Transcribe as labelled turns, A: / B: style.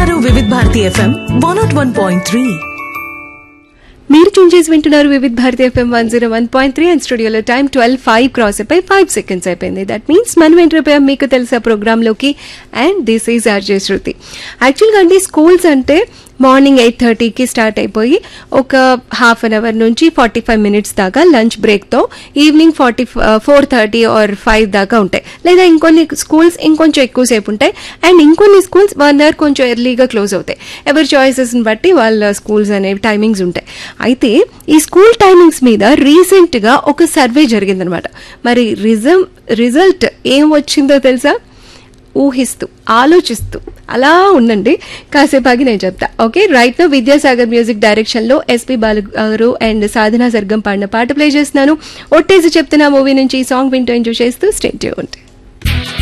A: వింటున్నారు Vividh Bharati FM one nought one point three
B: మీరు tune చేసి వింటున్నారు Vividh Bharati FM one zero one point three and స్టూడియోలో టైం ట్వెల్వ్ ఫైవ్ క్రాస్ అయిపోయి ఫైవ్ సెకండ్స్ అయిపోయింది దట్ మీన్స్ మనం ఎంటర్ అయిపోయాం మీకు తెలుసా ప్రోగ్రాంలోకి and this is RJ Shruti యాక్చువల్గా అండి స్కూల్స్ అంటే మార్నింగ్ ఎయిట్ థర్టీకి స్టార్ట్ అయిపోయి ఒక హాఫ్ అన్ అవర్ నుంచి ఫార్టీ ఫైవ్ మినిట్స్ దాకా లంచ్ బ్రేక్తో evening forty four thirty or five దాకా ఉంటాయి లేదా ఇంకొన్ని స్కూల్స్ ఇంకొంచెం ఎక్కువసేపు ఉంటాయి అండ్ ఇంకొన్ని స్కూల్స్ వన్ అవర్ కొంచెం ఎర్లీగా క్లోజ్ అవుతాయి ఎవరి చాయిసెస్ని బట్టి వాళ్ళ స్కూల్స్ అనేవి టైమింగ్స్ ఉంటాయి అయితే ఈ స్కూల్ టైమింగ్స్ మీద రీసెంట్గా ఒక సర్వే జరిగిందనమాట మరి రిజం రిజల్ట్ ఏం వచ్చిందో తెలుసా ఊహిస్తూ ఆలోచిస్తూ అలా ఉండండి కాసేపు ఆగి నేను చెప్తా okay right no Vidyasagar music direction లో ఎస్పి బాలు గారు అండ్ సాధనా సర్గం పాడిన పాట ప్లే చేస్తున్నాను ఒట్టేసి చెప్తున్నా మూవీ నుంచి ఈ సాంగ్ వింటూ ఎంజాయ్ చేస్తూ స్టేట్ ఉంటే